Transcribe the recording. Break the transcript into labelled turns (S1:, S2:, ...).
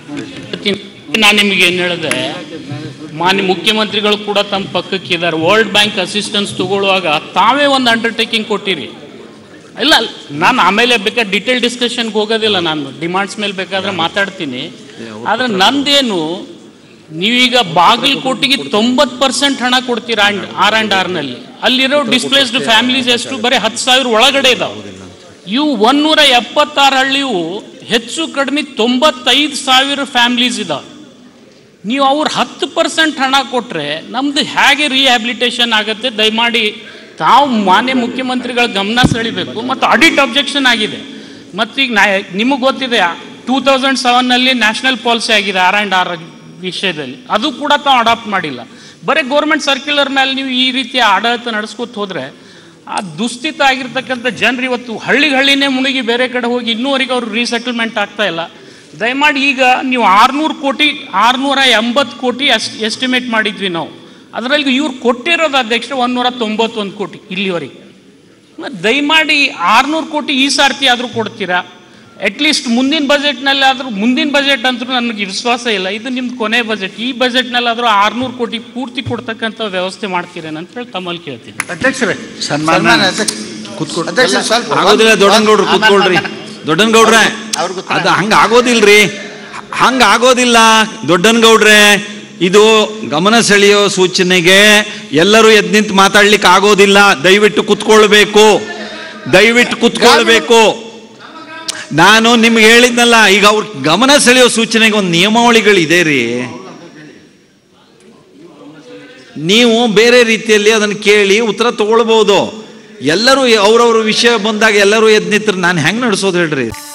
S1: ನಾನು ನಿಮಗೆ ಏನು ಹೇಳಿದೆ ಮಾನ್ಯ ಮುಖ್ಯಮಂತ್ರಿಗಳು ಕೂಡ ತಮ್ಮ ಪಕ್ಕಕ್ಕಿದ್ದಾರೆ ವರ್ಲ್ಡ್ ಬ್ಯಾಂಕ್ ಅಸಿಸ್ಟೆನ್ಸ್ ತಗೊಳ್ಳುವಾಗ ತಾವೇ ಒಂದು ಅಂಡರ್ಟೇಕಿಂಗ್ ಕೊಟ್ಟಿರಿ ಇಲ್ಲ ನಾನು ಆಮೇಲೆ ಬೇಕಾದ್ರೆ ಡಿಟೇಲ್ ಡಿಸ್ಕಷನ್ಗೆ ಹೋಗೋದಿಲ್ಲ ನಾನು ಡಿಮಾಂಡ್ಸ್ ಮೇಲೆ ಬೇಕಾದ್ರೆ ಮಾತಾಡ್ತೀನಿ ಆದರೆ ನಂದೇನು ನೀವೀಗ ಬಾಗಲಕೋಟೆಗೆ ತೊಂಬತ್ತು ಪರ್ಸೆಂಟ್ ಹಣ ಕೊಡ್ತೀರಾ ಆರ್ ಆ್ಯಂಡ್ ಆರ್ನಲ್ಲಿ ಅಲ್ಲಿರೋ ಡಿಸ್ಪ್ಲೇಸ್ಡ್ ಫ್ಯಾಮಿಲೀಸ್ ಎಷ್ಟು ಬರೀ ಹತ್ತು ಸಾವಿರ ಒಳಗಡೆ ಇದಾವೆ ಇವು ಒನ್ನೂರ ಎಪ್ಪತ್ತಾರು ಹಳ್ಳಿಯು ಹೆಚ್ಚು ಕಡಿಮೆ ತೊಂಬತ್ತೈದು ಸಾವಿರ ಫ್ಯಾಮ್ಲೀಸ್ ಇದಾವೆ ನೀವು ಅವ್ರು ಹತ್ತು ಪರ್ಸೆಂಟ್ ಹಣ ಕೊಟ್ಟರೆ ನಮ್ಮದು ಹೇಗೆ ರಿಹ್ಯಾಬಿಲಿಟೇಷನ್ ಆಗುತ್ತೆ ದಯಮಾಡಿ ತಾವು ಮಾನ್ಯ ಮುಖ್ಯಮಂತ್ರಿಗಳ ಗಮನ ಸೆಳಿಬೇಕು ಮತ್ತು ಆಡಿಟ್ ಅಬ್ಜೆಕ್ಷನ್ ಆಗಿದೆ ಮತ್ತೀಗ ನಾ ನಿಮಗೆ ಗೊತ್ತಿದೆ ಟೂ ತೌಸಂಡ್ ಸೆವೆನ್ನಲ್ಲಿ ನ್ಯಾಷನಲ್ ಪಾಲಿಸಿ ಆಗಿದೆ ಆರ್ ಆ್ಯಂಡ್ ಆರ್ ವಿಷಯದಲ್ಲಿ ಅದು ಕೂಡ ತಾವು ಅಡಾಪ್ಟ್ ಮಾಡಿಲ್ಲ ಬರೀ ಗೌರ್ಮೆಂಟ್ ಸರ್ಕ್ಯುಲರ್ ಮೇಲೆ ನೀವು ಈ ರೀತಿಯ ಆಡಳಿತ ನಡೆಸ್ಕೊತ ಹೋದರೆ ಆ ದುಸ್ಥಿತ ಆಗಿರ್ತಕ್ಕಂಥ ಜನರು ಇವತ್ತು ಹಳ್ಳಿ ಹಳ್ಳಿನೇ ಮುಳುಗಿ ಬೇರೆ ಕಡೆ ಹೋಗಿ ಇನ್ನೂವರೆಗೆ ಅವರು ರೀಸೆಟಲ್ಮೆಂಟ್ ಆಗ್ತಾ ಇಲ್ಲ ದಯಮಾಡಿ ಈಗ ನೀವು ಆರುನೂರು ಕೋಟಿ ಆರುನೂರ ಎಂಬತ್ತು ಕೋಟಿ ಅಸ್ ಎಸ್ಟಿಮೇಟ್ ಮಾಡಿದ್ವಿ ನಾವು ಅದರಲ್ಲಿ ಇವ್ರು ಕೊಟ್ಟಿರೋದು ಅಧ್ಯಕ್ಷ ಒಂದೂರ ತೊಂಬತ್ತೊಂದು ಕೋಟಿ ಇಲ್ಲಿವರೆಗೆ ಮತ್ತು ದಯಮಾಡಿ ಆರುನೂರು ಕೋಟಿ ಈ ಸಾರ್ತಿ ಆದರೂ ಕೊಡ್ತೀರಾ ಅಟ್ಲೀಸ್ಟ್ ಮುಂದಿನ ಬಜೆಟ್ನಲ್ಲಿ ಆದರೂ ಮುಂದಿನ ಬಜೆಟ್ ಅಂತೂ ನನಗೆ ವಿಶ್ವಾಸ ಇಲ್ಲ ಇದು ನಿಮ್ದು ಕೊನೆ ಬಜೆಟ್ ಈ ಬಜೆಟ್ನಲ್ಲಾದರೂ ಆರುನೂರು ಕೋಟಿ ಪೂರ್ತಿ ಕೊಡ್ತಕ್ಕಂಥ ವ್ಯವಸ್ಥೆ ಮಾಡ್ತೀರೇನೋ ಅಂತ ಹೇಳಿ ತಮ್ಮಲ್ಲಿ ಕೇಳ್ತೀನಿ
S2: ಅಧ್ಯಕ್ಷರೇ
S3: ಸನ್ಮಾನ
S2: ಸನ್ಮಾನ ಅಧ್ಯಕ್ಷ
S3: ಕೂತ್ಕೊಡು.
S2: ಅಧ್ಯಕ್ಷ ಸ್ವಲ್ಪ
S3: ಆಗೋದಿಲ್ಲ ದೊಡ್ಡನಗೌಡ್ರು
S2: ಆಮೇಲೆ
S3: ಕೂತ್ಕೊಳ್ರಿ
S2: ಮಾತಾಡ-
S3: ದೊಡ್ಡನಗೌಡ್ರೆ
S2: ಅವ್ರಿಗೆ ಉತ್ತರ.
S3: ಅದು ಹಂಗ ಆಗೋದಿಲ್ರಿ ಹಂಗ ಆಗೋದಿಲ್ಲ ದೊಡ್ಡನಗೌಡ್ರೆ ಇದು ಗಮನ ಸೆಳೆಯೋ ಸೂಚನೆಗೆ ಎಲ್ಲರೂ ಎದ್ ನಿಂತು ಮಾತಾಡ್ಲಿಕ್ಕೆ ಆಗೋದಿಲ್ಲ ದಯವಿಟ್ಟು ಕುತ್ಕೊಳ್ಬೇಕು ದಯವಿಟ್ಟು ಕುತ್ಕೊಳ್ಬೇಕು ನಾನು ನಿಮ್ಗೆ ಹೇಳಿದ್ನಲ್ಲ ಈಗ ಅವ್ರ ಗಮನ ಸೆಳೆಯೋ ಸೂಚನೆಗೆ ಒಂದು ನಿಯಮಾವಳಿಗಳಿದೆ ರೀ ನೀವು ಬೇರೆ ರೀತಿಯಲ್ಲಿ ಅದನ್ನು ಕೇಳಿ ಉತ್ತರ ತಗೊಳ್ಬಹುದು ಎಲ್ಲರೂ ಅವ್ರವ್ರ ವಿಷಯ ಬಂದಾಗ ಎಲ್ಲರೂ ಎದ್ ನಿಂತ್ರೆ ನಾನು ಹೆಂಗೆ ನಡೆಸೋದು ಹೇಳ್ರಿ